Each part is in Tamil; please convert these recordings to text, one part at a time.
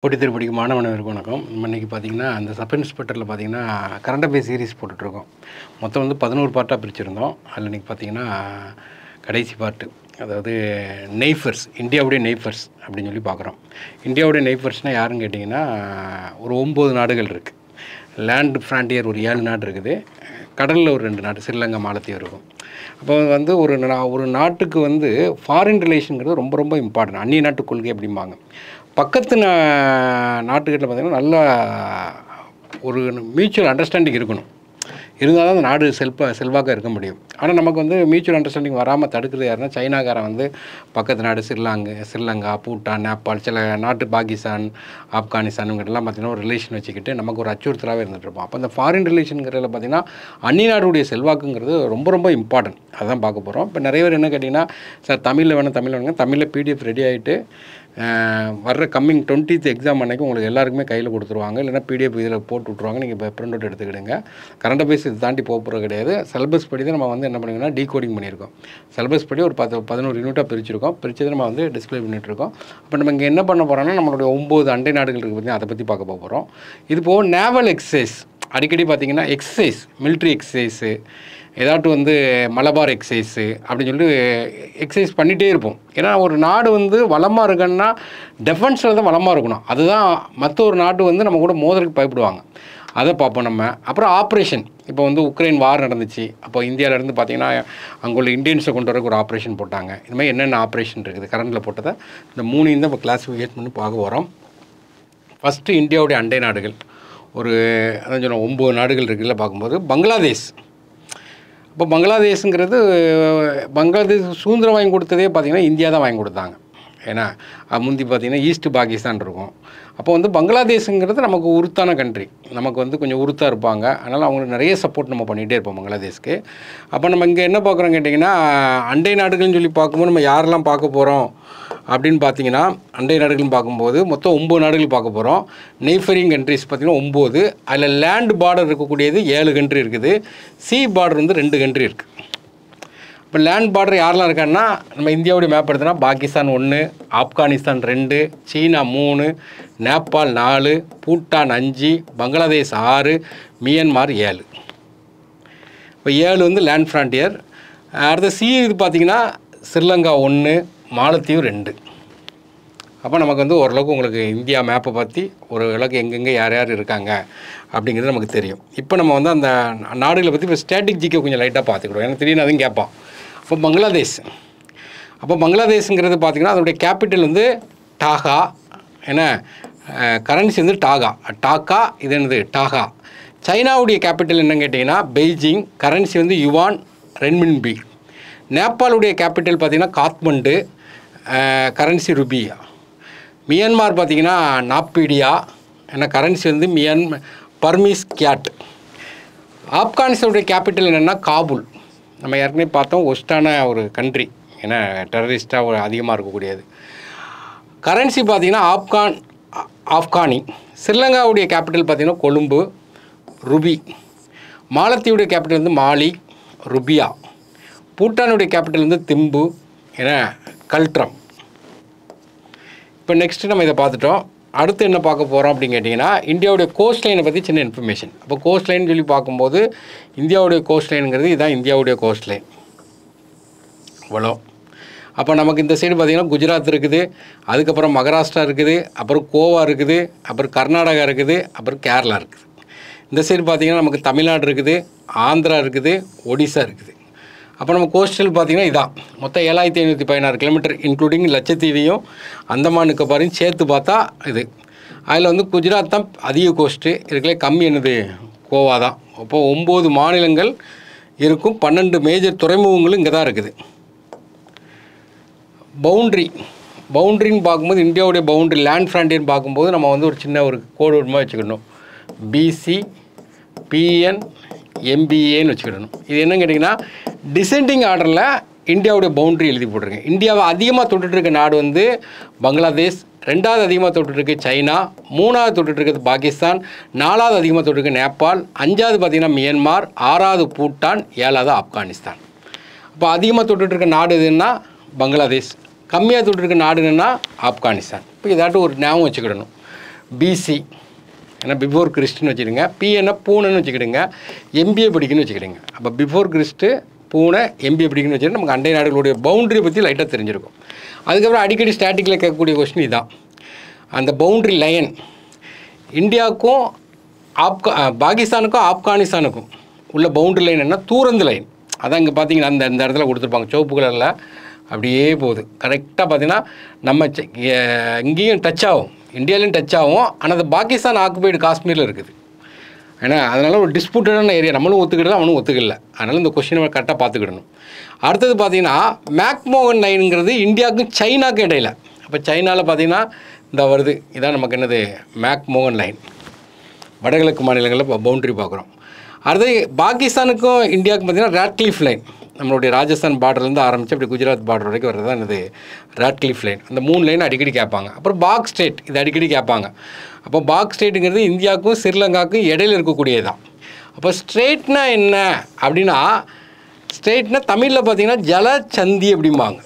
போட்டி திருப்படிக்கு மாணவனருக்கு வணக்கம் நம்ம இன்றைக்கி பார்த்தீங்கன்னா அந்த சப் இன்ஸ்பெக்டரில் பார்த்தீங்கன்னா கரண்ட் அஃபேர் சீரிஸ் போட்டுட்ருக்கோம் மொத்தம் வந்து பதினோரு பார்ட்டாக பிரிச்சிருந்தோம் அதில் இன்றைக்கி பார்த்தீங்கன்னா கடைசி பார்ட்டு அதாவது நெய்ஃபர்ஸ் இந்தியாவுடைய நெய்ஃபர்ஸ் அப்படின்னு சொல்லி பார்க்குறோம் இந்தியாவுடைய நெய்ஃபர்ஸ்னால் யாருன்னு கேட்டிங்கன்னா ஒரு ஒம்பது நாடுகள் இருக்குது லேண்ட் ஃப்ராண்டியர் ஒரு ஏழு நாடு இருக்குது கடலில் ஒரு ரெண்டு நாடு ஸ்ரீலங்கா மாலத்தீவு இருக்கும் அப்போ வந்து ஒரு நா- ஒரு நாட்டுக்கு வந்து ஃபாரின் ரிலேஷனுங்கிறது ரொம்ப ரொம்ப இம்பார்ட்டன்ட் அந்நிய நாட்டு கொள்கை அப்படிம்பாங்க பக்கத்து நா நாட்டுக்கிட்ட பார்த்திங்கன்னா நல்லா ஒரு மியூச்சுவல் அண்டர்ஸ்டாண்டிங் இருக்கணும் இருந்தால் தான் அந்த நாடு செல்ப செல்வாக்காக இருக்க முடியும் ஆனால் நமக்கு வந்து மியூச்சுவல் அண்டர்ஸ்டாண்டிங் வராமல் தடுக்கிறது யாருன்னா சைனாக்காரன் வந்து பக்கத்து நாடு ஸ்ரீலங்கா ஸ்ரீலங்கா பூட்டான் நேபாள் சில நாட்டு பாகிஸ்தான் ஆப்கானிஸ்தான் இவங்ககிட்டலாம் பார்த்திங்கன்னா ஒரு ரிலேஷன் வச்சுக்கிட்டு நமக்கு ஒரு அச்சுறுத்தலாகவே இருந்துட்டு இருப்போம் அப்போ அந்த ஃபாரின் ரிலேஷனுங்கிறதுல பார்த்திங்கன்னா அந்நிய நாடுடைய செல்வாக்குங்கிறது ரொம்ப ரொம்ப இம்பார்ட்டன்ட் அதான் பார்க்க போகிறோம் இப்போ நிறைய பேர் என்ன கேட்டிங்கன்னா சார் தமிழில் வேணும் தமிழில் வேணுங்க தமிழில் பிடிஎஃப் ரெடி ஆகிட்டு வர்ற கம்மிங் டுவெண்ட்டித் எக்ஸாம் அன்னைக்கு உங்களுக்கு எல்லாருக்குமே கையில் கொடுத்துருவாங்க இல்லைன்னா பிடிஎஃப் இதில் போட்டு விட்ருவாங்க நீங்கள் இப்போ பிரிண்ட் அவுட் எடுத்துக்கிடுங்க கரண்ட் அஃபேர்ஸ் இது தாண்டி போக போகிறது கிடையாது சிலபஸ் படி தான் நம்ம வந்து என்ன பண்ணிங்கன்னா டீகோடிங் பண்ணியிருக்கோம் சிலபஸ் படி ஒரு பத்து பதினோரு யூனிட்டாக பிரிச்சிருக்கோம் பிரிச்சதை நம்ம வந்து டிஸ்ப்ளே பண்ணிட்டுருக்கோம் அப்போ நம்ம இங்கே என்ன பண்ண போகிறோம்னா நம்மளுடைய ஒம்பது அண்டை நாடுகள் இருக்குது பற்றி அதை பற்றி பார்க்க போகிறோம் இது போக நேவல் எக்ஸசைஸ் அடிக்கடி பார்த்தீங்கன்னா எக்ஸசைஸ் military எக்ஸசைஸு ஏதாட்டும் வந்து மலபார் எக்ஸசைஸு அப்படின்னு சொல்லிட்டு எக்ஸசைஸ் பண்ணிகிட்டே இருப்போம் ஏன்னா ஒரு நாடு வந்து வளமாக இருக்குன்னா டெஃபென்ஸில் தான் வளமாக இருக்கணும் அதுதான் மற்ற ஒரு நாடு வந்து நம்ம கூட மோதலுக்கு பயப்படுவாங்க அதை பார்ப்போம் நம்ம அப்புறம் ஆப்ரேஷன் இப்போ வந்து உக்ரைன் வார் நடந்துச்சு அப்போ இந்தியாவில இருந்து பார்த்தீங்கன்னா அங்கே உள்ள இந்தியன்ஸை கொண்டு வரக்கு ஒரு ஆப்ரேஷன் போட்டாங்க இது மாதிரி என்னென்ன ஆப்ரேஷன் இருக்குது கரண்டில் போட்டதை இந்த மூணையும் தான் இப்போ கிளாஸிஃபிகேட் பண்ணி பார்க்க போகிறோம் ஃபஸ்ட்டு இந்தியாவுடைய அண்டை நாடுகள் ஒரு அதான் சொன்னோம் ஒம்பது நாடுகள் இருக்குல்ல பார்க்கும்போது பங்களாதேஷ் இப்போ பங்களாதேஷுங்கிறது பங்களாதேஷ் சுதந்திரம் வாங்கி கொடுத்ததே பார்த்திங்கன்னா இந்தியா தான் வாங்கி கொடுத்தாங்க ஏன்னா அது முந்தி பார்த்திங்கன்னா ஈஸ்ட் பாகிஸ்தான் இருக்கும் அப்போ வந்து பங்களாதேஷுங்கிறது நமக்கு உருத்தான கண்ட்ரி நமக்கு வந்து கொஞ்சம் உருத்தாக இருப்பாங்க அதனால் அவங்களுக்கு நிறைய சப்போர்ட் நம்ம பண்ணிகிட்டே இருப்போம் பங்களாதேஷ்க்கு அப்போ நம்ம இங்கே என்ன பார்க்குறோம் கேட்டிங்கன்னா அண்டை நாடுகள்னு சொல்லி பார்க்கும்போது நம்ம யாரெல்லாம் பார்க்க போகிறோம் அப்படின்னு பார்த்தீங்கன்னா அண்டை நாடுகள்னு பார்க்கும்போது மொத்தம் ஒம்பது நாடுகள் பார்க்க போகிறோம் நெய்ஃபரிங் கண்ட்ரிஸ் பார்த்திங்கன்னா ஒம்பது அதில் லேண்ட் பார்டர் இருக்கக்கூடியது ஏழு கண்ட்ரி இருக்குது சி பார்டர் வந்து ரெண்டு கண்ட்ரி இருக்குது இப்போ லேண்ட் பார்டர் யாரெல்லாம் இருக்காங்கன்னா நம்ம இந்தியாவுடைய மேப் எடுத்தோன்னா பாகிஸ்தான் ஒன்று ஆப்கானிஸ்தான் ரெண்டு சீனா மூணு நேபாள் நாலு பூட்டான் அஞ்சு பங்களாதேஷ் ஆறு மியன்மார் ஏழு இப்போ ஏழு வந்து லேண்ட் ஃப்ரான்டியர் அடுத்த சி இது பார்த்திங்கன்னா ஸ்ரீலங்கா ஒன்று மாலத்தீவு ரெண்டு அப்போ நமக்கு வந்து ஓரளவுக்கு உங்களுக்கு இந்தியா மேப்பை பற்றி ஒரு அளவுக்கு எங்கெங்கே யார் யார் இருக்காங்க அப்படிங்கிறது நமக்கு தெரியும் இப்போ நம்ம வந்து அந்த நாடுகளை பற்றி இப்போ ஸ்டாட்டிக் ஜிக்கை கொஞ்சம் லைட்டாக பார்த்துக்கிடுவோம் எனக்கு திடீர்னு அதுவும் கேட்பான் இப்போ பங்களாதேஷ் அப்போ பங்களாதேஷுங்கிறது பார்த்திங்கன்னா அதனுடைய கேபிட்டல் வந்து டாகா என்ன கரன்சி வந்து டாகா டாக்கா இது என்னது டாகா சைனாவுடைய கேபிட்டல் என்னன்னு கேட்டிங்கன்னா பெய்ஜிங் கரன்சி வந்து யுவான் ரென்மின்பி நேபாளுடைய கேபிட்டல் பார்த்திங்கன்னா காத்மண்டு கரன்சி ருபியா மியான்மார் பார்த்திங்கன்னா நாப்பீடியா ஏன்னா கரன்சி வந்து மியான் பர்மிஸ் கியாட் ஆப்கானிஸ்தானுடைய கேபிட்டல் என்னென்னா காபூல் நம்ம ஏற்கனவே பார்த்தோம் ஒஸ்டான ஒரு கண்ட்ரி ஏன்னா டெரரிஸ்ட்டாக ஒரு அதிகமாக இருக்கக்கூடியது கரன்சி பார்த்திங்கன்னா ஆப்கான் ஆ- ஆப்கானி ஸ்ரீலங்காவுடைய கேபிட்டல் பார்த்திங்கன்னா கொழும்பு ருபி மாலத்தீவுடைய கேபிட்டல் வந்து மாலி ருபியா பூட்டானுடைய கேபிட்டல் வந்து திம்பு ஏன்னா கல்ட்ரம் இப்போ நெக்ஸ்ட்டு நம்ம இதை பார்த்துட்டோம் அடுத்து என்ன பார்க்க போகிறோம் அப்படின்னு கேட்டிங்கன்னா இந்தியாவுடைய கோஸ்ட் லைனை பற்றி சின்ன இன்ஃபர்மேஷன் அப்போ கோஸ்ட் லைன் சொல்லி பார்க்கும்போது இந்தியாவுடைய கோஸ்ட் லைனுங்கிறது இதுதான் இந்தியாவுடைய கோஸ்ட் லைன் இவ்வளோ அப்போ நமக்கு இந்த சைடு பார்த்திங்கன்னா குஜராத் இருக்குது அதுக்கப்புறம் மகாராஷ்டிரா இருக்குது அப்புறம் கோவா இருக்குது அப்புறம் கர்நாடகா இருக்குது அப்புறம் கேரளா இருக்குது இந்த சைடு பார்த்திங்கன்னா நமக்கு தமிழ்நாடு இருக்குது ஆந்திரா இருக்குது ஒடிசா இருக்குது அப்போ நம்ம கோஸ்டல் பார்த்திங்கன்னா இதான் மொத்தம் ஏழாயிரத்தி ஐநூற்றி பதினாறு கிலோமீட்டர் இன்க்ளூடிங் லட்சத்தீவையும் அந்தமான் நிக்கோபாரையும் சேர்த்து பார்த்தா இது அதில் வந்து குஜராத் தான் அதிக கோஸ்ட்டு இதுக்குள்ளே கம்மி என்னது கோவா தான் அப்போது ஒம்பது மாநிலங்கள் இருக்கும் பன்னெண்டு மேஜர் துறைமுகங்களும் இங்கே தான் இருக்குது பவுண்ட்ரி பவுண்ட்ரின்னு பார்க்கும்போது இந்தியாவுடைய பவுண்ட்ரி லேண்ட் ஃப்ராண்டியர்னு பார்க்கும்போது நம்ம வந்து ஒரு சின்ன ஒரு கோடு விடமாக வச்சுக்கணும் பிசி பிஎன் எம்பிஏன்னு வச்சுக்கிடணும் இது என்னன்னு கேட்டிங்கன்னா டிசெண்டிங் ஆர்டரில் இந்தியாவுடைய பவுண்ட்ரி எழுதி போட்டிருக்கேன் இந்தியாவை அதிகமாக தொட்டுட்டு இருக்க நாடு வந்து பங்களாதேஷ் ரெண்டாவது அதிகமாக தொட்டுட்டு இருக்கு சைனா மூணாவது தொட்டுட்டு இருக்கிறது பாகிஸ்தான் நாலாவது அதிகமாக தொட்டுட்டு இருக்கு நேபாள் அஞ்சாவது பார்த்திங்கன்னா மியான்மார் ஆறாவது பூட்டான் ஏழாவது ஆப்கானிஸ்தான் இப்போ அதிகமாக தொட்டுட்டு இருக்க நாடு எதுன்னா பங்களாதேஷ் கம்மியாக தொட்டு இருக்க நாடு என்னன்னா ஆப்கானிஸ்தான் இப்போ இதாட்டும் ஒரு ஞாபகம் வச்சுக்கிடணும் பிசி ஏன்னா பிஃபோர் கிறிஸ்ட்னு வச்சுக்கிடுங்க பிஎன்னா பூனைன்னு வச்சுக்கிடுங்க எம்பிஏ படிக்கணும்னு வச்சுக்கிடுங்க அப்போ பிஃபோர் கிறிஸ்ட்டு பூனை எம்பிஏ படிக்கணும்னு வச்சுக்கிட்டு நமக்கு அண்டை நாடுகளுடைய பவுண்டரி பற்றி லைட்டாக தெரிஞ்சிருக்கும் அதுக்கப்புறம் அடிக்கடி ஸ்டாட்டிக்கில் கேட்கக்கூடிய கொஸ்டின் இதான் அந்த பவுண்ட்ரி லைன் இந்தியாவுக்கும் ஆப்கா அஹ் பாகிஸ்தானுக்கும் ஆப்கானிஸ்தானுக்கும் உள்ள பவுண்டரி லைன் என்ன தூரந்து லைன் அதான் இங்கே பார்த்தீங்கன்னா அந்த இந்த இடத்துல கொடுத்துருப்பாங்க சிவப்பு கலரில் அப்படியே போகுது கரெக்டாக பார்த்தீங்கன்னா நம்ம செ- எ- இங்கேயும் டச் ஆகும் இந்தியாலையும் டச் ஆகும் ஆனால் அது பாகிஸ்தான் ஆக்குபைடு காஷ்மீரில் இருக்குது ஏன்னா அதனால் ஒரு டிஸ்பியூட்டடான ஏரியா நம்மளும் ஒத்துக்கிடல அவனும் ஒத்துக்கல அதனால் இந்த கொஸ்டினை கரெக்டாக பார்த்துக்கிடணும் அடுத்தது பார்த்தீங்கன்னா மேக்மோகன் லைனுங்கிறது இந்தியாவுக்கும் சைனாக்கும் இடையில அப்போ சைனாவில் பார்த்தீங்கன்னா இந்த வருது இதான் நமக்கு என்னது மேக்மோகன் லைன் வடகிழக்கு மாநிலங்களில் இப்போ பவுண்டரி பார்க்குறோம் அடுத்து பாகிஸ்தானுக்கும் இந்தியாவுக்கும் பார்த்தீங்கன்னா ராட்க்ளிஃப் லைன் நம்மளுடைய ராஜஸ்தான் பார்டர்லேருந்து ஆரம்பித்து அப்படி குஜராத் பார்டர் வரைக்கும் வர்றது தான் என்னது ராட்க்ளிஃப் லைன் அந்த மூணு லைன் அடிக்கடி கேட்பாங்க அப்புறம் பாக் ஸ்டேட் இது அடிக்கடி கேட்பாங்க அப்போ பாக் ஸ்டேட்டுங்கிறது இந்தியாவுக்கும் ஸ்ரீலங்காவுக்கும் இடையில இருக்கக்கூடியது தான் அப்போ ஸ்ட்ரெயிட்னா என்ன அப்படின்னா ஸ்ட்ரெயிட்னா தமிழில் பார்த்தீங்கன்னா ஜலச்சந்தி அப்படிம்பாங்க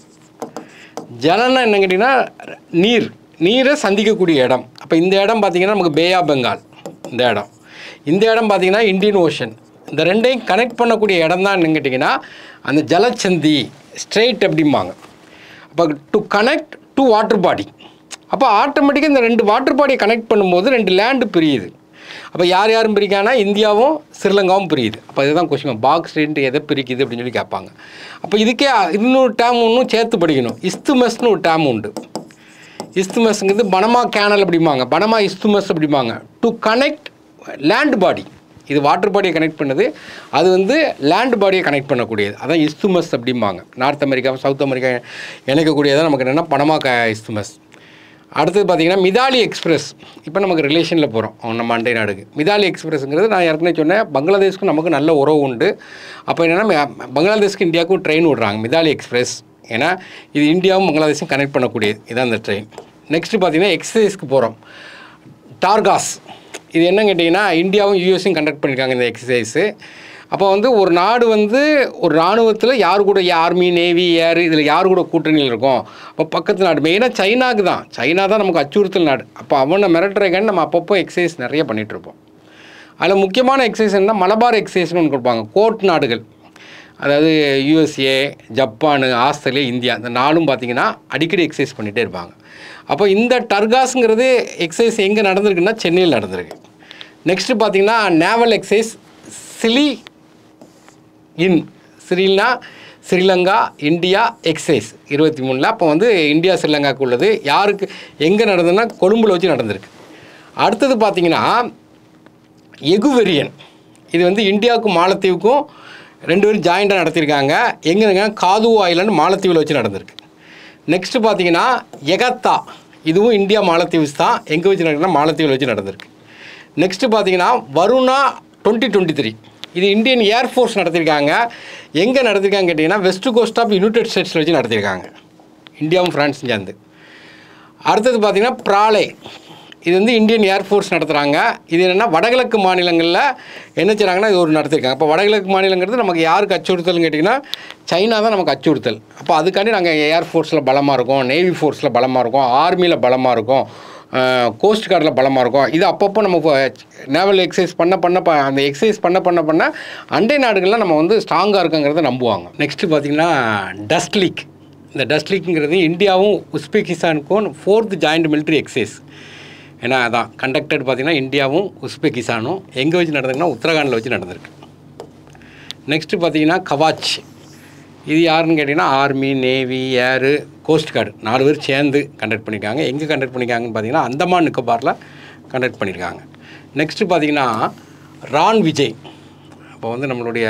ஜலம்னா என்ன கேட்டிங்கன்னா நீர் நீரை சந்திக்கக்கூடிய இடம் அப்போ இந்த இடம் பார்த்தீங்கன்னா நமக்கு பே ஆஃப் பெங்கால் இந்த இடம் இந்த இடம் பார்த்தீங்கன்னா இந்தியன் ஓஷன் இந்த ரெண்டையும் கனெக்ட் பண்ணக்கூடிய இடம் தான் என்னன்னு கேட்டிங்கன்னா அந்த ஜலச்சந்தி ஸ்ட்ரெயிட் அப்படிம்பாங்க அப்போ to connect two water body அப்போ ஆட்டோமேட்டிக்காக இந்த ரெண்டு வாட்டர் பாடியை கனெக்ட் பண்ணும்போது ரெண்டு லேண்டு பிரியுது அப்போ யார் யாரும் பிரிக்கானா இந்தியாவும் ஸ்ரீலங்காவும் பிரியுது அப்போ இதுதான் கொஸ்டின் பாக்ஸ் ஸ்டேட் எதை பிரிக்குது அப்படின்னு சொல்லி கேட்பாங்க அப்போ இதுக்கே இன்னொரு டேம் ஒன்றும் சேர்த்து படிக்கணும் இஸ்துமஸ்னு ஒரு டேம் உண்டு இஸ்துமஸ்ங்கிறது பனமா கேனல் அப்படிம்பாங்க பனமா இஸ்துமஸ் அப்படிம்பாங்க டு கனெக்ட் லேண்ட் பாடி இது வாட்டர் பாடியை கனெக்ட் பண்ணுது அது வந்து லேண்ட் பாடியை கனெக்ட் பண்ணக்கூடியது அதான் இஸ்துமஸ் அப்படிம்பாங்க நார்த் அமெரிக்கா சவுத் அமெரிக்கா இணைக்கக்கூடியதான் நமக்கு என்னென்னா பனமா க இஸ்துமஸ் அடுத்தது பார்த்தீங்கன்னா மிதாலி எக்ஸ்பிரஸ் இப்போ நமக்கு ரிலேஷனில் போகிறோம் நம்ம அண்டை நாடுக்கு மிதாலி எக்ஸ்பிரஸ்ங்கிறது நான் ஏற்கனவே சொன்னேன் பங்களாதேஷ்க்கும் நமக்கு நல்ல உறவு உண்டு அப்போ என்னென்னா பங்களாதேஷ்க்கு இந்தியாவுக்கும் ட்ரெயின் விடுறாங்க மிதாலி எக்ஸ்பிரஸ் ஏன்னா இது இந்தியாவும் பங்களாதேஷும் கனெக்ட் பண்ணக்கூடியது இதான் அந்த ட்ரெயின் நெக்ஸ்ட்டு பார்த்தீங்கன்னா எக்ஸசைஸ்க்கு போகிறோம் டார்காஸ் இது என்ன கேட்டிங்கன்னா இந்தியாவும் யூஎஸும் கண்டக்ட் பண்ணியிருக்காங்க இந்த எக்ஸசைஸு அப்போ வந்து ஒரு நாடு வந்து ஒரு இராணுவத்தில் யார் கூட ஆர்மி நேவி ஏர் இதில் யார் கூட கூட்டணியில் இருக்கும் அப்போ பக்கத்து நாடு மெயினாக சைனாக்கு தான் சைனா தான் நமக்கு அச்சுறுத்தல் நாடு அப்போ அவனை மிரட்டுறக்கான்னு நம்ம அப்பப்போ எக்ஸசைஸ் நிறைய பண்ணிகிட்ருப்போம் அதில் முக்கியமான எக்ஸசைஸ் என்ன மலபார் எக்ஸசைஸ்னு ஒன்று கொடுப்பாங்க கோர்ட் நாடுகள் அதாவது யூஎஸ்ஏ ஜப்பானு ஆஸ்திரேலியா இந்தியா இந்த நாலும் பார்த்தீங்கன்னா அடிக்கடி எக்ஸசைஸ் பண்ணிகிட்டே இருப்பாங்க அப்போ இந்த டர்காஸுங்கிறது எக்ஸசைஸ் எங்கே நடந்திருக்குன்னா சென்னையில் நடந்திருக்கு நெக்ஸ்ட்டு பார்த்தீங்கன்னா நேவல் எக்ஸசைஸ் சிலி இன் ஸ்ரீலங்கா ஸ்ரீலங்கா இந்தியா எக்ஸைஸ் இருபத்தி மூணில் அப்போ வந்து இந்தியா ஸ்ரீலங்காவுக்கு உள்ளது யாருக்கு எங்கே நடந்ததுன்னா கொழும்புல வச்சு நடந்திருக்கு அடுத்தது பார்த்தீங்கன்னா எகுவெரியன் இது வந்து இந்தியாவுக்கும் மாலத்தீவுக்கும் ரெண்டு பேரும் ஜாயிண்டாக நடத்தியிருக்காங்க எங்கேங்க காது ஐலாண்டு மாலத்தீவில் வச்சு நடந்திருக்கு நெக்ஸ்ட்டு பார்த்தீங்கன்னா எகத்தா இதுவும் இந்தியா மாலத்தீவ்ஸ் தான் எங்கே வச்சு நடக்குதுன்னா மாலத்தீவில் வச்சு நடந்திருக்கு நெக்ஸ்ட்டு பார்த்தீங்கன்னா வருணா டுவெண்ட்டி டுவெண்ட்டி த்ரீ இது இந்தியன் ஏர்ஃபோர்ஸ் நடத்தியிருக்காங்க எங்கே நடத்திருக்காங்க கேட்டிங்கன்னா வெஸ்ட் கோஸ்ட் ஆஃப் யுனைடெட் ஸ்டேட்ஸில் வச்சு நடத்தியிருக்காங்க இந்தியாவும் ஃப்ரான்ஸும் சேர்ந்து அடுத்தது பார்த்தீங்கன்னா ப்ராலே இது வந்து இந்தியன் ஏர்ஃபோர்ஸ் நடத்துகிறாங்க இது என்னென்னா வடகிழக்கு மாநிலங்களில் என்ன செய்கிறாங்கன்னா இது ஒரு நடத்திருக்காங்க அப்போ வடகிழக்கு மாநிலங்கிறது நமக்கு யாருக்கு அச்சுறுத்தல்னு கேட்டிங்கன்னா சைனா தான் நமக்கு அச்சுறுத்தல் அப்போ அதுக்காண்டி நாங்கள் ஏர்ஃபோர்ஸில் பலமாக இருக்கோம் நேவி ஃபோர்ஸில் பலமாக இருக்கோம் ஆர்மியில் பலமாக இருக்கோம் கோஸ்ட் கார்டில் பலமாக இருக்கும் இது அப்பப்போ நம்ம நேவல் எக்ஸசைஸ் பண்ண பண்ண ப அந்த எக்ஸசைஸ் பண்ண பண்ண பண்ண அண்டை நாடுகளில் நம்ம வந்து ஸ்ட்ராங்காக இருக்குங்கிறத நம்புவாங்க நெக்ஸ்ட்டு பார்த்தீங்கன்னா டஸ்ட் லீக் இந்த டஸ்ட் லீக்குங்கிறது இந்தியாவும் உஸ்பெகிஸ்தானுக்கும் ஃபோர்த் ஜாயிண்ட் மிலிட்ரி எக்ஸசைஸ் ஏன்னா அதான் கண்டக்டட் பார்த்தீங்கன்னா இந்தியாவும் உஸ்பெகிஸ்தானும் எங்கே வச்சு நடந்திருக்குன்னா உத்தரகாண்டில் வச்சு நடந்திருக்கு நெக்ஸ்ட்டு பார்த்தீங்கன்னா கவாச் இது யாருன்னு கேட்டிங்கன்னா army navy air coast guard நாலு பேர் சேர்ந்து கண்டக்ட் பண்ணியிருக்காங்க எங்கே கண்டக்ட் பண்ணியிருக்காங்கன்னு பார்த்தீங்கன்னா அந்தமான் நிக்கோபாரில் கண்டக்ட் பண்ணியிருக்காங்க நெக்ஸ்ட்டு பார்த்தீங்கன்னா ரான் விஜய் அப்போ வந்து நம்மளுடைய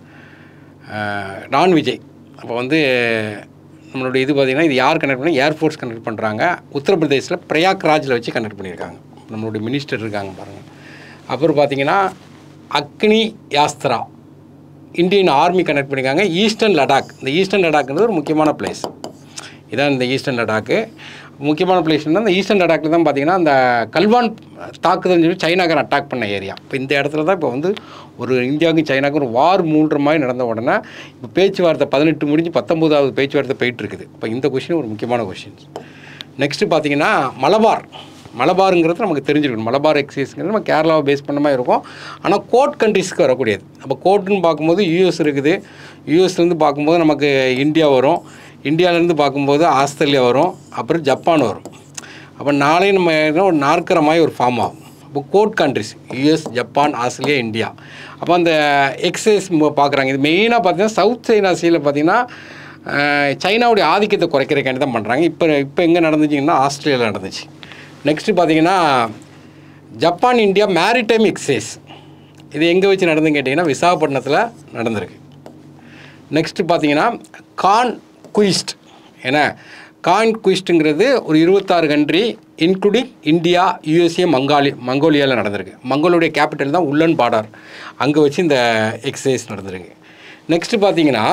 அஹ், ரான் விஜய் அப்போ வந்து நம்மளுடைய இது பார்த்திங்கன்னா இது யார் கண்டக்ட் பண்ணி ஏர்ஃபோர்ஸ் கண்டக்ட் பண்ணுறாங்க உத்தரப்பிரதேசில் பிரயாக்ராஜில் வச்சு கண்டக்ட் பண்ணியிருக்காங்க நம்மளுடைய மினிஸ்டர் இருக்காங்க பாருங்கள் அப்புறம் பார்த்தீங்கன்னா Agni Yastra Indian army connect பண்ணியிருக்காங்க ஈஸ்டர்ன் லடாக் இந்த ஈஸ்டர்ன் லடாக்ன்றது ஒரு முக்கியமான பிளேஸ் இதான் இந்த ஈஸ்டர்ன் லடாக்கு முக்கியமான பிளேஸ்னா இந்த ஈஸ்டர்ன் லடாக்கில் தான் பார்த்தீங்கன்னா அந்த கல்வான் தாக்குதல்னு சொல்லி சைனாக்காரன் அட்டாக் பண்ண ஏரியா இப்போ இந்த இடத்துல தான் இப்போ வந்து ஒரு இந்தியாவுக்கும் சைனாவுக்கும் ஒரு வார் மூன்ற மாதிரி நடந்த உடனே இப்போ பேச்சுவார்த்தை பதினெட்டு முடிஞ்சு பத்தொம்போதாவது பேச்சுவார்த்தை போயிட்டு இருக்குது இப்போ இந்த கொஷின் ஒரு முக்கியமான கொஷின் நெக்ஸ்ட்டு பார்த்தீங்கன்னா மலபார் மலபாருங்கிறது நமக்கு தெரிஞ்சிருக்கணும் மலபார் எக்ஸசைஸ்ங்கிறது நம்ம கேரளாவை பேஸ் பண்ண மாதிரி இருக்கும் ஆனால் கோட் கண்ட்ரிஸ்க்கு வரக்கூடியது அப்போ கோட்டுன்னு பார்க்கும்போது யூஎஸ் இருக்குது யூஎஸ்லேருந்து பார்க்கும்போது நமக்கு இந்தியா வரும் இந்தியாவிலேருந்து பார்க்கும்போது ஆஸ்திரேலியா வரும் அப்புறம் ஜப்பான் வரும் அப்போ நாளையும் நம்ம என்ன ஒரு நாற்கிற மாதிரி ஒரு ஃபார்ம் ஆகும் இப்போ quad countries US Japan Australia India அப்போ அந்த எக்ஸசைஸ் பார்க்குறாங்க இது மெயினாக பார்த்தீங்கன்னா சவுத் சைனா சீல பார்த்தீங்கன்னா அஹ், சைனாவுடைய ஆதிக்கத்தை குறைக்கிறக்காண்டி தான் பண்ணுறாங்க இப்போ இப்போ எங்கே நடந்துச்சிங்கன்னா ஆஸ்திரேலியாவில் நடந்துச்சு நெக்ஸ்ட்டு பார்த்தீங்கன்னா ஜப்பான் இந்தியா மேரிடைம் எக்ஸசைஸ் இது எங்கே வச்சு நடந்துன்னு கேட்டிங்கன்னா விசாகப்பட்டினத்தில் நடந்திருக்கு நெக்ஸ்ட்டு பார்த்தீங்கன்னா கான் குயிஸ்ட் ஏன்னா கான் குயிஸ்ட்டுங்கிறது ஒரு இருபத்தாறு கண்ட்ரி இன்க்ளூடிங் இந்தியா யூஎஸ்ஏ மங்காலி மங்கோலியாவில் நடந்திருக்கு மங்கோலியுடைய கேபிட்டல் தான் உள்ளன் பார்டர் அங்கே வச்சு இந்த எக்ஸசைஸ் நடந்திருக்கு நெக்ஸ்ட்டு பார்த்தீங்கன்னா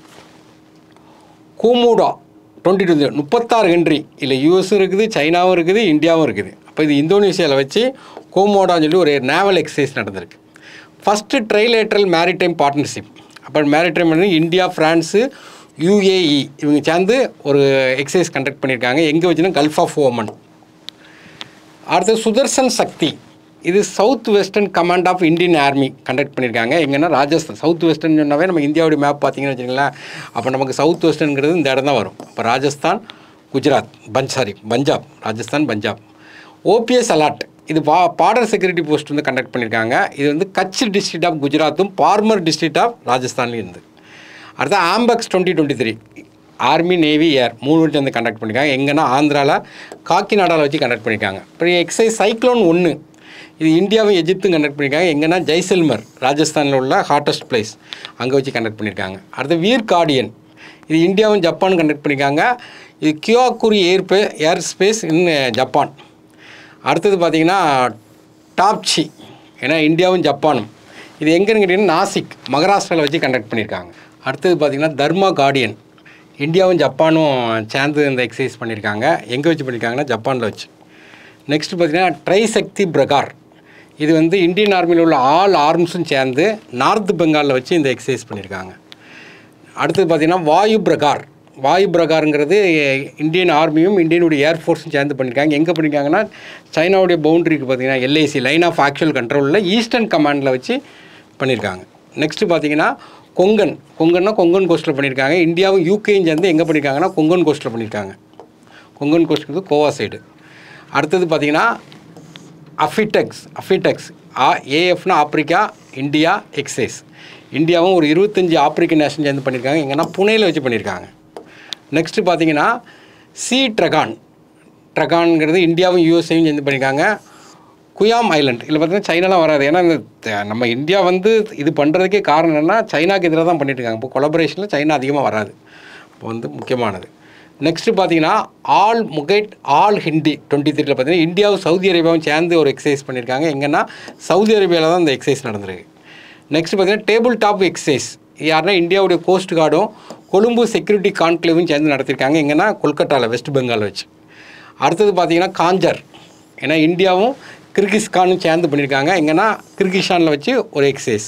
கூமுடா டுவெண்ட்டி டுவெண்ட்டி முப்பத்தாறு கண்ட்ரி இல்லை யூஎஸும் இருக்குது சைனாவும் இருக்குது இந்தியாவும் இருக்குது அப்போ இது இந்தோனேஷியாவில் வச்சு கோமோடான்னு சொல்லி ஒரு நேவல் எக்ஸசைஸ் நடந்திருக்கு ஃபஸ்ட்டு ட்ரைலேட்ரல் மேரிடைம் பார்ட்னர்ஷிப் அப்போ மேரிடைம் வந்து இந்தியா ஃப்ரான்ஸு யூஏஇ இவங்க சேர்ந்து ஒரு எக்ஸசைஸ் கண்டக்ட் பண்ணியிருக்காங்க எங்கே வச்சுன்னா கல்ஃப் ஆஃப் ஓமன் அடுத்து சுதர்சன் சக்தி இது south western command of Indian army conduct பண்ணியிருக்காங்க எங்கன்னா ராஜஸ்தான் சவுத் வெஸ்டர்ன் சொன்னாவே நம்ம இந்தியாவுடைய மேப் பார்த்தீங்கன்னு வச்சுங்களேன் அப்போ நமக்கு சவுத் வெஸ்டர்னுங்கிறது இந்த இடம் தான் வரும் அப்போ ராஜஸ்தான் குஜராத் பஞ்ச் sorry Punjab Rajasthan Punjab ops alert இது பா பார்டர் செக்யூரிட்டி போஸ்ட் வந்து கண்டக்ட் பண்ணியிருக்காங்க இது வந்து கட்ச் டிஸ்ட்ரிக்ட் ஆஃப் குஜராத்தும் பார்மர் டிஸ்ட்ரிக்ட் ஆஃப் ராஜஸ்தான்லையும் இருந்து அடுத்து AMPHEX twenty twenty three army navy air மூணு வச்சு வந்து கண்டக்ட் பண்ணியிருக்காங்க எங்கன்னா ஆந்திராவில் காக்கிநாடாவில் வச்சு கண்டக்ட் பண்ணியிருக்காங்க அப்புறம் எக்ஸைஸ் சைக்ளோன் ஒன்று இது இந்தியாவும் எஜிப்தும் கண்டக்ட் பண்ணியிருக்காங்க எங்கன்னா ஜெய்சல்மர் ராஜஸ்தானில் உள்ள ஹாட்டஸ்ட் பிளேஸ் அங்கே வச்சு கண்டக்ட் பண்ணியிருக்காங்க அடுத்து வீர் கார்டியன் இது இந்தியாவும் ஜப்பானும் கண்டக்ட் பண்ணியிருக்காங்க இது கியோகுரி ஏர் ஏர் ஸ்பேஸ் இன் ஜப்பான் அடுத்தது பார்த்தீங்கன்னா டாப்ச்சி ஏன்னா இந்தியாவும் ஜப்பானும் இது எங்கன்னு கேட்டிங்கன்னா நாசிக் மகாராஷ்டிராவில் வச்சு கண்டக்ட் பண்ணியிருக்காங்க அடுத்தது பார்த்தீங்கன்னா தர்மா கார்டியன் இந்தியாவும் ஜப்பானும் சேர்ந்து இந்த எக்ஸசைஸ் பண்ணியிருக்காங்க எங்கே வச்சு பண்ணியிருக்காங்கன்னா ஜப்பானில் வச்சு நெக்ஸ்ட் பார்த்தீங்கன்னா ட்ரைசக்தி பிரகார் இது வந்து இந்தியன் ஆர்மியில் உள்ள ஆல் ஆர்ம்ஸும் சேர்ந்து நார்த் பெங்காலில் வச்சு இந்த எக்ஸசைஸ் பண்ணியிருக்காங்க அடுத்தது பார்த்தீங்கன்னா வாயு பிரகார் வாயு பிரகாருங்கிறது இந்தியன் ஆர்மியும் இந்தியனுடைய ஏர்ஃபோர்ஸும் சேர்ந்து பண்ணியிருக்காங்க எங்கே பண்ணியிருக்காங்கன்னா சைனாவுடைய பவுண்டரிக்கு பார்த்தீங்கன்னா எல்ஐசி லைன் ஆஃப் ஆக்சுவல் கண்ட்ரோலில் ஈஸ்டர்ன் கமாண்டில் வச்சு பண்ணியிருக்காங்க நெக்ஸ்ட்டு பார்த்தீங்கன்னா கொங்கன் கொங்கன்னா கொங்கன் கோஸ்ட்டில் பண்ணியிருக்காங்க இந்தியாவும் யூகேயும் சேர்ந்து எங்கே பண்ணியிருக்காங்கன்னா கொங்கன் கோஸ்ட்டில் பண்ணியிருக்காங்க கொங்கன் கோஸ்ட் கோவா சைடு அடுத்தது பார்த்தீங்கன்னா அஃபிடெக்ஸ் அஃபிடெக்ஸ் ஆ ஏஎஃப்னா ஆப்பிரிக்கா இந்தியா எக்ஸைஸ் இந்தியாவும் ஒரு இருபத்தஞ்சி ஆப்பிரிக்கன் நேஷன் சேர்ந்து பண்ணியிருக்காங்க எங்கன்னா புனேயில் வச்சு பண்ணியிருக்காங்க நெக்ஸ்ட்டு பார்த்தீங்கன்னா சி ட்ரகான் ட்ரகான்ங்கிறது இந்தியாவும் யூஎஸ்ஏயும் சேர்ந்து பண்ணியிருக்காங்க குயாம் ஐலண்ட் இதில் பார்த்தீங்கன்னா சைனாலாம் வராது ஏன்னா இந்த த- நம்ம இந்தியா வந்து இது பண்ணுறதுக்கே காரணம் என்னென்னா சைனாக்கு எதிராக தான் பண்ணிட்டு இருக்காங்க இப்போ கொலபரேஷனில் சைனா அதிகமாக வராது இப்போ வந்து முக்கியமானது நெக்ஸ்ட்டு பார்த்தீங்கன்னா Al Mohed Al Hindi twenty த்ரீல பார்த்தீங்கன்னா இந்தியாவும் சவுதி அரேபியாவும் சேர்ந்து ஒரு எக்ஸசைஸ் பண்ணியிருக்காங்க எங்கன்னா சவுதி அரேபியாவில் தான் இந்த எக்ஸசைஸ் நடந்திருக்கு நெக்ஸ்ட் பார்த்தீங்கன்னா டேபிள் டாப் எக்ஸசைஸ் யாருன்னா இந்தியாவுடைய கோஸ்ட் கார்டும் கொழும்பு செக்யூரிட்டி கான்க்ளேவும் சேர்ந்து நடத்திருக்காங்க எங்கன்னா கொல்கட்டாவில் வெஸ்ட் பெங்கால் வச்சு அடுத்தது பார்த்தீங்கன்னா காஞ்சர் ஏன்னா இந்தியாவும் கிர்கிஸ்கானும் சேர்ந்து பண்ணியிருக்காங்க எங்கன்னா கிர்கிஸ்தானில் வச்சு ஒரு எக்ஸசைஸ்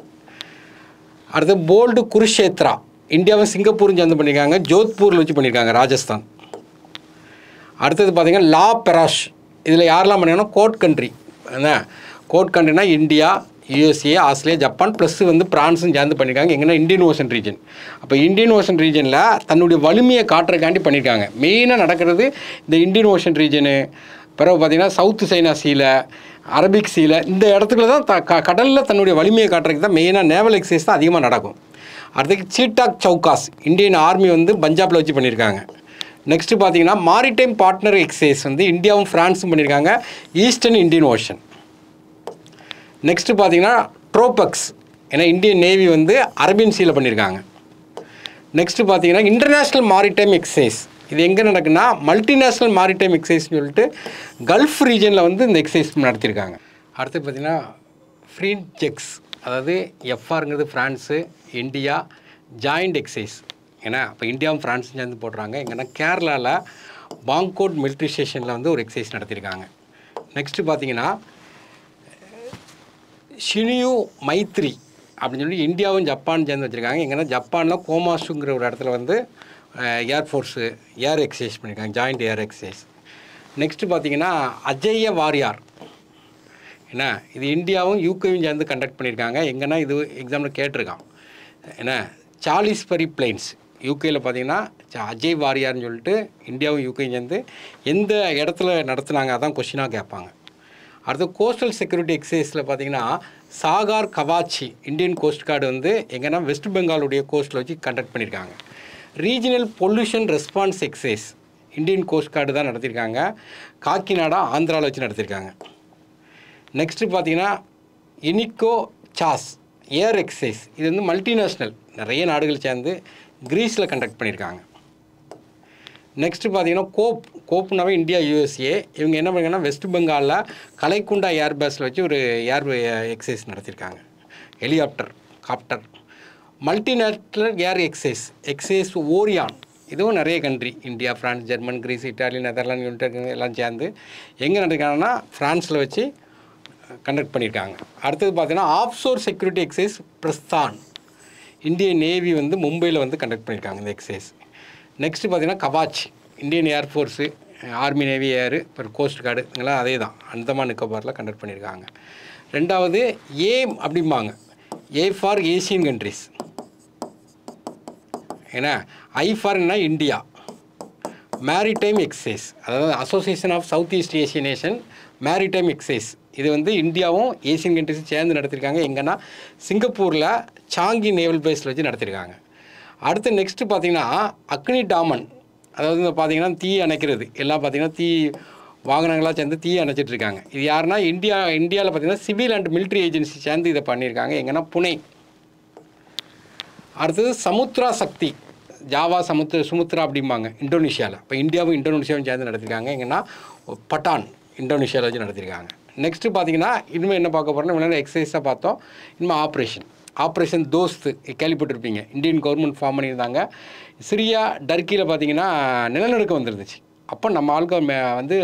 அடுத்து போல்டு குருஷேத்ரா இந்தியாவும் சிங்கப்பூரும் சேர்ந்து பண்ணியிருக்காங்க ஜோத்பூரில் வச்சு பண்ணியிருக்காங்க ராஜஸ்தான் அடுத்தது பார்த்தீங்கன்னா லா பெராஷ் இதில் யாரெல்லாம் பண்ணீங்கன்னா கோட் கண்ட்ரி என்ன கோட் கண்ட்ரினா India USA Australia Japan plus வந்து பிரான்ஸும் சேர்ந்து பண்ணியிருக்காங்க எங்கன்னா இந்தியன் ஓஷன் ரீஜன் அப்போ இந்தியன் ஓஷன் ரீஜனில் தன்னுடைய வலிமையை காட்டுறதுக்காண்டி பண்ணியிருக்காங்க மெயினாக நடக்கிறது இந்த இந்தியன் ஓஷன் ரீஜனு பிறகு பார்த்தீங்கன்னா சவுத்து சைனா சீல அரபிக் சீல இந்த இடத்துக்குள்ள தான் த க கடலில் தன்னுடைய வலிமையை காட்டுறதுக்கு தான் மெயினாக நேவல் எக்ஸசைஸ் தான் அதிகமாக நடக்கும் அடுத்தது சீட்டாக் சவுகாஸ் இந்தியன் ஆர்மி வந்து பஞ்சாபில் வச்சு பண்ணியிருக்காங்க நெக்ஸ்ட்டு பார்த்தீங்கன்னா மாரிடைம் பார்ட்னர் எக்ஸசைஸ் வந்து இந்தியாவும் ஃப்ரான்ஸும் பண்ணியிருக்காங்க ஈஸ்டர்ன் இந்தியன் ஓஷன் நெக்ஸ்ட்டு பார்த்தீங்கன்னா ட்ரோபக்ஸ் ஏன்னா இந்தியன் நேவி வந்து அரபியன் சீல பண்ணியிருக்காங்க நெக்ஸ்ட்டு பார்த்தீங்கன்னா இன்டர்நேஷ்னல் மாரிடைம் எக்ஸசைஸ் இது எங்கே நடக்குன்னா மல்டிநேஷ்னல் மாரிடைம் எக்ஸசைஸ்னு சொல்லிட்டு கல்ஃப் ரீஜனில் வந்து இந்த எக்ஸசைஸ் நடத்தியிருக்காங்க அடுத்து பார்த்தீங்கன்னா ஃப்ரீன் செக்ஸ் அதாவது எஃப்ஆருங்கிறது ஃப்ரான்ஸு இந்தியா ஜாயிண்ட் எக்ஸசைஸ் ஏன்னா அப்போ இந்தியாவும் ஃப்ரான்ஸும் சேர்ந்து போடுறாங்க எங்கன்னா கேரளாவில் பாங்கோட் மிலிட்ரி ஸ்டேஷனில் வந்து ஒரு எக்ஸசைஸ் நடத்தியிருக்காங்க நெக்ஸ்ட்டு பார்த்தீங்கன்னா ஷினியு மைத்ரி அப்படின்னு சொல்லி இந்தியாவும் ஜப்பான் சேர்ந்து வச்சுருக்காங்க எங்கன்னா ஜப்பானில் கோமாசுங்கிற ஒரு இடத்துல வந்து ஏர்ஃபோர்ஸு ஏர் எக்ஸசைஸ் பண்ணியிருக்காங்க ஜாயிண்ட் ஏர் எக்ஸசைஸ் நெக்ஸ்ட்டு பார்த்தீங்கன்னா அஜய்ய வாரியார் என்ன இது இந்தியாவும் யூகேயும் சேர்ந்து கண்டக்ட் பண்ணியிருக்காங்க எங்கன்னா இது எக்ஸாம்பிள் கேட்டிருக்கான் என்ன சாலிஸ்பரி பிளைன்ஸ் யூகேயில் பார்த்தீங்கன்னா ச- அஜய் வாரியார்னு சொல்லிட்டு இந்தியாவும் யூகேயும் சேர்ந்து எந்த இடத்துல நடத்துனாங்க அதான் கொஷினாக கேட்பாங்க அடுத்து கோஸ்டல் செக்யூரிட்டி எக்ஸசைஸில் பார்த்தீங்கன்னா Sagar Kavach Indian coast guard வந்து எங்கன்னா வெஸ்ட் பெங்காலுடைய கோஸ்ட்டில் வச்சு கண்டக்ட் பண்ணியிருக்காங்க regional pollution response exercise Indian coast guard தான் நடத்தியிருக்காங்க காக்கிநாடா ஆந்திராவில் வச்சு நடத்தியிருக்காங்க நெக்ஸ்ட்டு பார்த்தீங்கன்னா இனிக்கோ சாஸ் ஏர் எக்ஸசைஸ் இது வந்து மல்டிநேஷ்னல் நிறைய நாடுகள் சேர்ந்து கிரீஸில் கண்டக்ட் பண்ணியிருக்காங்க நெக்ஸ்ட்டு பார்த்தீங்கன்னா கோப் கோப்னாவே இந்தியா யூஎஸ்ஏ இவங்க என்ன பண்ணாங்கன்னா வெஸ்ட் பெங்காலில் கலைக்குண்டா ஏர்பேஸில் வச்சு ஒரு ஏர் எக்ஸசைஸ் நடத்தியிருக்காங்க helicopter copter multinational air exercise exercise Orion இதுவும் நிறைய country India France German Greece Italy Netherland united எல்லாம் சேர்ந்து எங்கே நடத்திருக்காங்கன்னா ஃப்ரான்ஸில் வச்சு கண்டக்ட் பண்ணியிருக்காங்க அடுத்தது பார்த்தீங்கன்னா ஆஃப்ஷோர் செக்யூரிட்டி எக்ஸசைஸ் பிரஸ்தான் இந்திய நேவி வந்து மும்பையில் வந்து கண்டக்ட் பண்ணியிருக்காங்க இந்த எக்ஸசைஸ் நெக்ஸ்ட்டு பார்த்தீங்கன்னா Kavach Indian air force army navy air அப்புறம் கோஸ்ட் கார்டு இதெல்லாம் அதே தான் அந்தமான் நிக்கோபாரில் கண்டக்ட் பண்ணியிருக்காங்க ரெண்டாவது ஏம் அப்படிம்பாங்க ஏ ஃபார் ஏசியன் கண்ட்ரிஸ் ஏன்னா ஐ ஃபார்னா இந்தியா மேரிடைம் எக்ஸைஸ் அதாவது association of south east Asian nation maritime exercise இது வந்து இந்தியாவும் ஏசியன் கண்ட்ரிஸும் சேர்ந்து நடத்திருக்காங்க எங்கன்னா சிங்கப்பூரில் சாங்கி நேவல் பேஸில் வச்சு நடத்திருக்காங்க அடுத்து நெக்ஸ்ட்டு பார்த்தீங்கன்னா அக்னி டாமன் அதாவது இந்த பார்த்தீங்கன்னா தீ அணைக்கிறது எல்லாம் பார்த்தீங்கன்னா தீ வாகனங்களாக சேர்ந்து தீ அணைச்சிட்டு இருக்காங்க இது யாருன்னா இந்தியா இந்தியாவில் பார்த்தீங்கன்னா சிவில் அண்ட் military ஏஜென்சி சேர்ந்து இதை பண்ணியிருக்காங்க எங்கன்னா புனே அடுத்தது சமுத்ரா சக்தி ஜாவா சமுத்திர சுமுத்ரா அப்படிம்பாங்க இந்தோனேஷியாவில் இப்போ இந்தியாவும் இந்தோனேஷியாவும் சேர்ந்து நடத்திருக்காங்க எங்கன்னா பட்டான் இந்தோனேஷியாவில் வச்சு நடத்திருக்காங்க நெக்ஸ்ட்டு பார்த்தீங்கன்னா இனிமேல் என்ன பார்க்க போகிறோம்னா இவ்வளோ எக்ஸசைஸாக பார்த்தோம் இனிமேல் ஆப்ரேஷன் ஆப்ரேஷன் தோஸ்த் கேள்விப்பட்டிருப்பீங்க இந்தியன் கவர்மெண்ட் ஃபார்ம் பண்ணியிருந்தாங்க சிரியா டர்க்கியில் பார்த்தீங்கன்னா நிலநடுக்கம் வந்துருந்துச்சு அப்போ நம்ம ஆளுக்கு மே- வந்து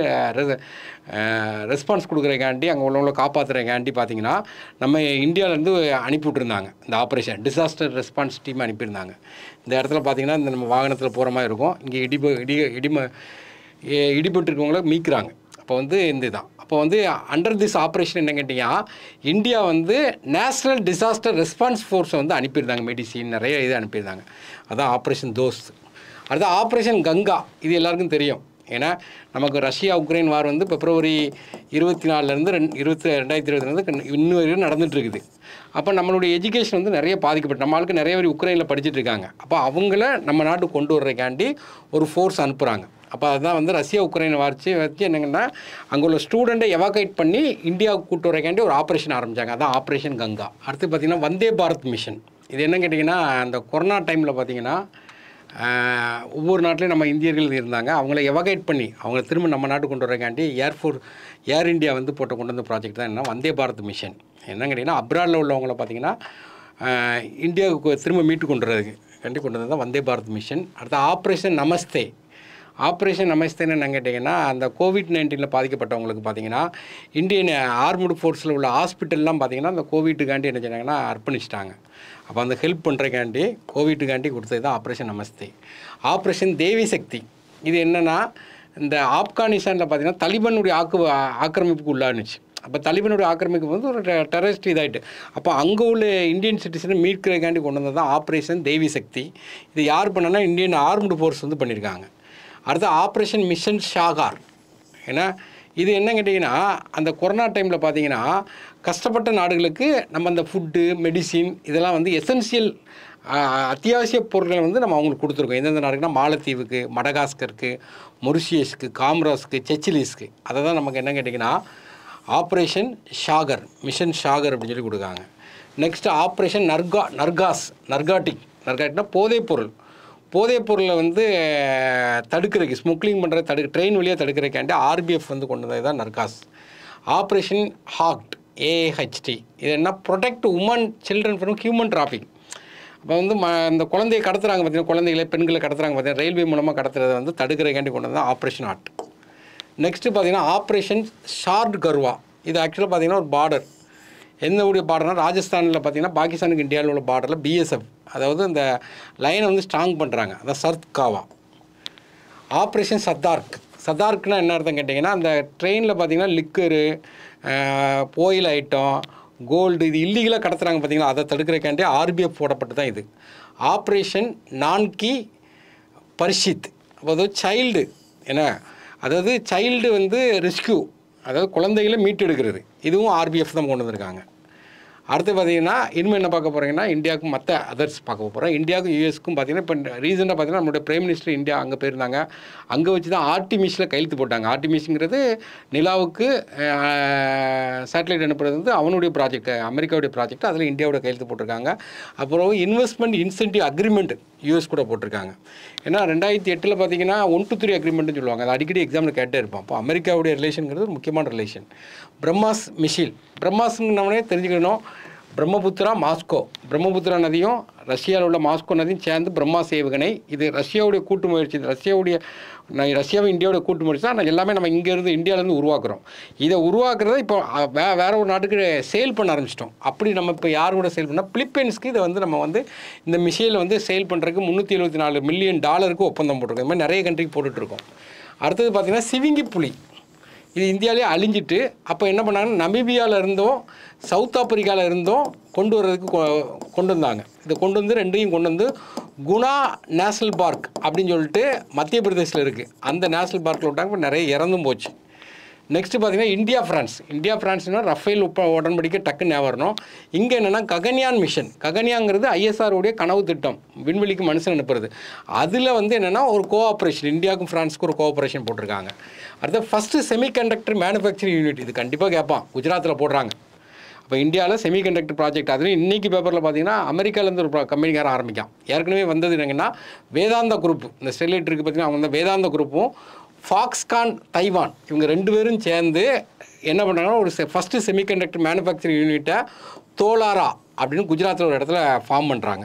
ரெஸ்பான்ஸ் கொடுக்குறக்காண்டி அங்கே உள்ளவங்களை காப்பாற்றுறக்காண்டி பார்த்தீங்கன்னா நம்ம இந்தியாவிலேருந்து அனுப்பி விட்டுருந்தாங்க இந்த ஆப்ரேஷன் டிசாஸ்டர் ரெஸ்பான்ஸ் டீம் அனுப்பியிருந்தாங்க இந்த இடத்துல பார்த்தீங்கன்னா இந்த நம்ம வாகனத்தில் போகிற மாதிரி இருக்கும் இங்கே இடிப இடி இடிம எ- இடிபட்டிருக்கவங்கள மீட்குறாங்க அப்போ வந்து இந்த இதான் அப்போ வந்து அண்டர் திஸ் ஆப்ரேஷன் என்ன கேட்டிங்கன்னா இந்தியா வந்து நேஷ்னல் டிசாஸ்டர் ரெஸ்பான்ஸ் ஃபோர்ஸை வந்து அனுப்பியிருந்தாங்க மெடிசின் நிறைய இது அனுப்பியிருந்தாங்க அதான் ஆப்ரேஷன் தோஸ்த் அடுத்து ஆப்ரேஷன் கங்கா இது எல்லாருக்கும் தெரியும் ஏன்னா நமக்கு ரஷ்யா உக்ரைன் வார் வந்து பிப்ரவரி இருபத்தி நாலுலேருந்து ரெண்டு இருபத்தி ரெண்டாயிரத்தி இருபதுலேருந்து இன்னும் வரையும் நடந்துட்டு இருக்குது அப்போ நம்மளுடைய எஜுகேஷன் வந்து நிறைய பாதிக்கப்பட்டு நம்ம ஆளுக்கு நிறைய பேர் உக்ரைனில் படிச்சுட்டு இருக்காங்க அப்போ அவங்கள நம்ம நாட்டுக்கு கொண்டு வர்றதுக்காண்டி ஒரு ஃபோர்ஸ் அனுப்புகிறாங்க அப்போ அதுதான் வந்து ரஷ்யா உக்ரைனை வச்சு வச்சு என்னங்கன்னா அங்கே உள்ள ஸ்டூடெண்ட்டை எவாக்குவேட் பண்ணி இந்தியாவுக்கு கூட்டு வரக்காண்டி ஒரு ஆப்ரேஷன் ஆரம்பித்தாங்க அதான் ஆப்ரேஷன் கங்கா அடுத்து பார்த்திங்கன்னா வந்தே பாரத் மிஷன் இது என்ன கேட்டிங்கன்னா அந்த கொரோனா டைமில் பார்த்தீங்கன்னா ஆஹ், ஒவ்வொரு நாட்டிலையும் நம்ம இந்தியர்கள் இருந்தாங்க அவங்கள எவகைட் பண்ணி அவங்கள திரும்ப நம்ம நாட்டுக்கு கொண்டு வரக்காண்டி ஏர்ஃபோர்ஸ் ஏர் இந்தியா வந்து போட்டு கொண்டு வந்த ப்ராஜெக்ட் தான் என்ன வந்தே பாரத் மிஷன் என்ன கேட்டிங்கன்னா அப்ராடில் உள்ளவங்கள பார்த்தீங்கன்னா ஆஹ், இந்தியாவுக்கு திரும்ப மீட்டு கொண்டு வரதுக்கு கண்டி கொண்டு வந்தது தான் வந்தே பாரத் மிஷன் அடுத்து ஆப்ரேஷன் நமஸ்தே ஆப்ரேஷன் நமஸ்தேன்னு என்ன கேட்டிங்கன்னா அந்த கோவிட் நைன்டீனில் பாதிக்கப்பட்டவங்களுக்கு பார்த்தீங்கன்னா இந்தியன் ஆர்முடு ஃபோர்ஸில் உள்ள ஹாஸ்பிட்டல்லாம் பார்த்தீங்கன்னா அந்த கோவிட்டுக்காண்டி என்ன செய்றாங்கன்னா அர்ப்பணிச்சிட்டாங்க அப்போ அந்த ஹெல்ப் பண்ணுறக்காண்டி கோவிட்டுக்காண்டி கொடுத்தது தான் ஆப்ரேஷன் நமஸ்தே ஆப்ரேஷன் தேவி சக்தி இது என்னென்னா இந்த ஆப்கானிஸ்தானில் பார்த்தீங்கன்னா தலிபானுடைய ஆக்கு ஆக்கிரமிப்புக்கு உள்ளானுச்சு அப்போ தலிபானுடைய ஆக்கிரமிப்பு வந்து ஒரு டெரரிஸ்ட் இதாயிட்டு அப்போ அங்கே உள்ள இந்தியன் சிட்டிசனை மீட்கிறதுக்காண்டி கொண்டு வந்தது தான் ஆப்ரேஷன் தேவி சக்தி இது யார் பண்ணனா இந்தியன் ஆர்ம்டு ஃபோர்ஸ் வந்து பண்ணியிருக்காங்க அடுத்து ஆப்ரேஷன் மிஷன் ஷாகார் ஏன்னா இது என்ன கேட்டிங்கன்னா அந்த கொரோனா டைமில் பார்த்தீங்கன்னா கஷ்டப்பட்ட நாடுகளுக்கு நம்ம அந்த ஃபுட்டு மெடிசின் இதெல்லாம் வந்து எசென்சியல் அத்தியாவசிய பொருட்களை வந்து நம்ம அவங்களுக்கு கொடுத்துருக்கோம் எந்தெந்த நாடுக்குன்னா மாலத்தீவுக்கு மடகாஸ்கருக்கு மொரிஷியஸ்க்கு காம்ராஸ்க்கு செச்சிலிஸ்க்கு அதை தான் நமக்கு என்ன கேட்டிங்கன்னா ஆப்ரேஷன் ஷாகர் மிஷன் ஷாகர் அப்படின்னு சொல்லி கொடுக்காங்க நெக்ஸ்ட் ஆப்ரேஷன் நர்கா நர்காஸ் நர்காட்டிக் நர்காட்டிக்னா போதைப் பொருள் போதைப் பொருளை வந்து அஹ், தடுக்கிறதுக்கு ஸ்முக்லிங் பண்ணுற தடு ட்ரெயின் வழியாக தடுக்கிறதுக்காண்டி ஆர்பிஎஃப் வந்து கொண்டு வந்தது தான் நர்காஸ் ஆப்ரேஷன் ஹாக்ட் ஏஹெச்டி இது என்ன protect women children from human traffic அப்போ வந்து ம இந்த குழந்தையை கடத்துறாங்க பார்த்தீங்கன்னா குழந்தைகளை பெண்களை கடத்துறாங்க பார்த்தீங்கன்னா ரயில்வே மூலமாக கடத்துறதை வந்து தடுக்கிறதுக்காண்டி கொண்டு வந்தது ஆப்ரேஷன் ஆர்ட் நெக்ஸ்ட்டு பார்த்தீங்கன்னா ஆப்ரேஷன் ஷார்ட் கர்வா இது ஆக்சுவலாக பார்த்தீங்கன்னா ஒரு பார்டர் எந்த உடைய பார்டர்னா ராஜஸ்தானில் பார்த்தீங்கன்னா பாகிஸ்தானுக்கு இந்தியாவில் உள்ள பார்டரில் பிஎஸ்எஃப் அதாவது இந்த லைனை வந்து ஸ்ட்ராங் பண்ணுறாங்க அதான் சர்த் காவா ஆப்ரேஷன் சத்தார்க் சதார்க்னா என்ன அர்த்தம் கேட்டிங்கன்னா அந்த ட்ரெயினில் பார்த்தீங்கன்னா லிக்கரு போயில் ஐட்டம் கோல்டு இது இல்லீகலாக கடத்துறாங்க பார்த்தீங்களா அதை தடுக்கிறக்காண்டி ஆர்பிஎஃப் போடப்பட்டு தான் இது ஆப்ரேஷன் நான்கி பரிஷித் அதாவது சைல்டு என்ன அதாவது சைல்டு வந்து ரெஸ்கியூ அதாவது குழந்தைகளை மீட்டெடுக்கிறது இதுவும் ஆர்பிஎஃப் தான் கொண்டு வந்திருக்காங்க அடுத்து பார்த்தீங்கன்னா இனிமேல் என்ன பார்க்க போகிறீங்கன்னா இந்தியாவுக்கும் மற்ற அதர்ஸ் பார்க்க போகிறோம் இந்தியாவுக்கும் யூஎஸ்க்கும் பார்த்தீங்கன்னா இப்போ ரீசெண்டாக பார்த்தீங்கன்னா நம்மளுடைய பிரைம் மினிஸ்டர் இந்தியா அங்கே போயிருந்தாங்க அங்கே வச்சு தான் ஆர்டிமிஷில் கையெழுத்து போட்டாங்க ஆர்டிமிஷுங்கிறது நிலாவுக்கு சேட்டலைட் அனுப்புறது வந்து அவனுடைய ப்ராஜெக்ட் அமெரிக்காவுடைய ப்ராஜெக்ட் அதில் இந்தியாவோட கையெழுத்து போட்டிருக்காங்க அப்புறம் இன்வெஸ்ட்மெண்ட் இன்சென்டிவ் அக்ரிமெண்ட் யூஎஸ் கூட போட்டிருக்காங்க ஏன்னா ரெண்டாயிரத்தி எட்டில் பார்த்தீங்கன்னா ஒன் டு த்ரீ அக்ரிமெண்ட்னு சொல்லுவாங்க அது அடிக்கடி எக்ஸாமில் கேட்டே இருப்போம் அப்போ அமெரிக்காவுடைய ரிலேஷனுங்கிறது ஒரு முக்கியமான ரிலேஷன் பிரம்மாஸ் மிஷில் பிரம்மாஸ்னவனே தெரிஞ்சுக்கணும் பிரம்மபுத்திரா மாஸ்கோ பிரம்மபுத்திரா நதியும் ரஷ்யாவில் உள்ள மாஸ்கோ நதியும் சேர்ந்து பிரம்மாஸ் ஏவுகணை இது ரஷ்யாவுடைய கூட்டு முயற்சி இது ரஷ்யாவுடைய நான் ரஷ்யாவும் இந்தியாவோட கூட்டு முயற்சி தான் நான் எல்லாமே நம்ம இங்கேருந்து இந்தியாவிலேருந்து உருவாக்குறோம் இதை உருவாக்குறத இப்போ அ, வே வேற ஒரு நாட்டுக்கு சேல் பண்ண ஆரம்பிச்சிட்டோம் அப்படி நம்ம இப்போ யார் கூட சேல் பண்ணால் பிலிப்பைன்ஸ்க்கு இதை வந்து நம்ம வந்து இந்த மிஷைலை வந்து சேல் பண்ணுறதுக்கு முந்நூற்றி எழுபத்தி நாலு மில்லியன் டாலருக்கு ஒப்பந்தம் போட்டிருக்கோம் இந்த மாதிரி நிறைய கண்ட்ரிக்கு போட்டுட்ருக்கோம் அடுத்தது பார்த்திங்கன்னா சிவிங்கி புலி இது இந்தியாவிலே அழிஞ்சிட்டு அப்போ என்ன பண்ணாங்கன்னா நமீபியாவில் இருந்தும் சவுத் ஆப்பிரிக்காவில் இருந்தும் கொண்டு வர்றதுக்கு கொ- கொண்டு வந்தாங்க இதை கொண்டு வந்து ரெண்டையும் கொண்டு வந்து குணா நேஷ்னல் பார்க் அப்படின்னு சொல்லிட்டு மத்திய பிரதேசில் இருக்குது அந்த நேஷ்னல் பார்க்கில் விட்டாங்க இப்போ நிறைய இறந்தும் போச்சு நெக்ஸ்ட் பார்த்தீங்கன்னா இந்தியா ஃப்ரான்ஸ் இந்தியா ஃப்ரான்ஸ்னா ரஃபேல் உப்ப உடன்படிக்கை டக்குன்னு ஞாபகம் வரணும் இங்கே என்னென்னா ககன்யான் மிஷன் ககன்யாங்கிறது ஐஎஸ்ஆர் உடைய கனவு திட்டம் விண்வெளிக்கு மனுஷன் அனுப்புறது அதில் வந்து என்னென்னா ஒரு கோஆப்ரேஷன் இந்தியாவுக்கும் ஃப்ரான்ஸுக்கும் ஒரு கோஆப்ரேஷன் போட்டிருக்காங்க அடுத்து ஃபஸ்ட்டு செமிகண்டக்டர் மேனுஃபேக்சரிங் யூனிட் இது கண்டிப்பாக கேட்பான் குஜராத்தில் போடுறாங்க இப்போ இந்தியாவில் செமிகண்டக்டர் ப்ராஜெக்ட் அதுலேயும் இன்றைக்கி பேப்பரில் பார்த்தீங்கன்னா அமெரிக்காலேருந்து ஒரு கம்பெனிக்கார ஆரம்பிக்கான் ஏற்கனவே வந்தது என்னங்கன்னா வேதாந்தா குரூப் இந்த ஸ்டெர்லைட் இருக்குது பார்த்தீங்கன்னா அவங்க வந்து வேதாந்தா குரூப்பும் ஃபாக்ஸ்கான் தைவான் இவங்க ரெண்டு பேரும் சேர்ந்து என்ன பண்ணுறாங்கன்னா ஒரு ஃபஸ்ட்டு செமிகண்டக்டர் மேனுஃபேக்சரிங் யூனிட்டை தோலாரா அப்படின்னு குஜராத்தில் ஒரு இடத்துல ஃபார்ம் பண்ணுறாங்க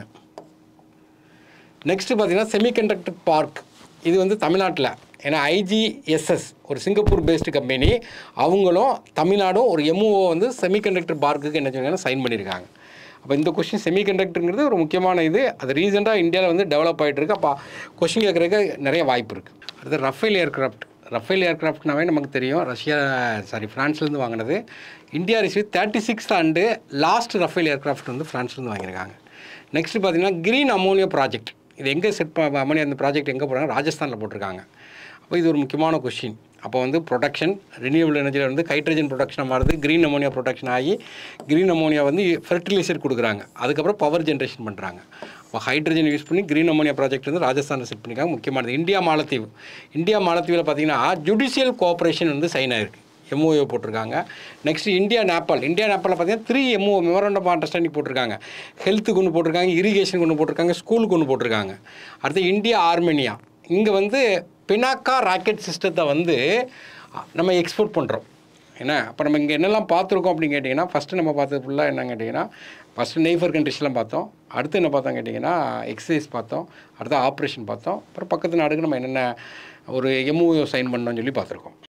நெக்ஸ்ட்டு பார்த்தீங்கன்னா செமிகண்டக்டர் பார்க் இது வந்து தமிழ்நாட்டில் ஏன்னா ஐஜிஎஸ்எஸ் ஒரு சிங்கப்பூர் பேஸ்டு கம்பெனி அவங்களும் தமிழ்நாடும் ஒரு எம்ஓ வந்து செமிகண்டக்டர் பார்க்குக்கு என்ன சொன்னாங்கன்னா சைன் பண்ணியிருக்காங்க அப்போ இந்த கொஷின் செமிகண்டக்டருங்கிறது ஒரு முக்கியமான இது அது ரீசெண்டாக இந்தியாவில் வந்து டெவலப் ஆகிட்டு இருக்கு அப்போ கொஷின் கேட்குறதுக்கு நிறைய வாய்ப்பு இருக்குது அடுத்து ரஃபேல் ஏர்கிராஃப்ட் ரஃபேல் ஏர்கிராஃப்ட்னாவே நமக்கு தெரியும் ரஷ்யா சாரி ஃப்ரான்ஸ்லேருந்து வாங்கினது India receive thirty sixth and last Rafale aircraft வந்து ஃப்ரான்ஸ்லேருந்து வாங்கியிருக்காங்க நெக்ஸ்ட் பார்த்தீங்கன்னா க்ரீன் அமோனியா ப்ராஜெக்ட் இது எங்கே செட் அமோனியா அந்த ப்ராஜெக்ட் எங்கே போடுறாங்க ராஜஸ்தானில் போட்டிருக்காங்க அப்போ இது ஒரு முக்கியமான கொஷின் அப்போ வந்து ப்ரொடக்ஷன் ரினியூவபிள் எனர்ஜியில் வந்து ஹைட்ரஜன் ப்ரொடக்ஷன் மாறுது க்ரீன் அமோனியா ப்ரொடக்ஷன் ஆகி க்ரீன் அமோனியா வந்து ஃபெர்டிலைசர் கொடுக்குறாங்க அதுக்கப்புறம் பவர் ஜென்ரேஷன் பண்ணுறாங்க அப்போ ஹைட்ரஜன் யூஸ் பண்ணி க்ரீன் அமோனியா ப்ராஜெக்ட் வந்து ராஜஸ்தானில் செட் பண்ணியிருக்காங்க முக்கியமானது இந்தியா மாலத்தீவு இந்தியா மாலத்தீவில் பார்த்தீங்கன்னா ஜுடிஷியல் கோஆப்ரேஷன் வந்து சைன் ஆயிருக்கு எம்ஓஏ போட்டிருக்காங்க நெக்ஸ்ட் இந்தியா நேபாள் இந்தியா நேபாளில் பார்த்தீங்கன்னா த்ரீ எம்ஓ மெமரண்டம் அண்டர்ஸ்டாண்டிங் போட்டிருக்காங்க ஹெல்த்துக்கு ஒன்று போட்டிருக்காங்க இரிகேஷனுக்கு ஒன்று போட்டிருக்காங்க ஸ்கூலுக்கு ஒன்று போட்டிருக்காங்க அடுத்து இந்தியா ஆர்மேனியா இங்கே வந்து பினாக்கா ராக்கெட் சிஸ்டத்தை வந்து நம்ம எக்ஸ்போர்ட் பண்ணுறோம் என்ன அப்போ நம்ம இங்கே என்னெல்லாம் பார்த்துருக்கோம் அப்படின்னு கேட்டிங்கன்னா ஃபஸ்ட்டு நம்ம பார்த்தது ஃபுல்லாக என்ன கேட்டிங்கன்னா ஃபஸ்ட்டு நெய்ஃபர் கண்ட்ரிஸ்லாம் பார்த்தோம் அடுத்து என்ன பார்த்தோம் கேட்டிங்கன்னா எக்ஸசைஸ் பார்த்தோம் அடுத்து ஆப்ரேஷன் பார்த்தோம் அப்புறம் பக்கத்து நாடுக்கு நம்ம என்னென்ன ஒரு எம்ஓ சைன் பண்ணோம்னு சொல்லி பார்த்துருக்கோம்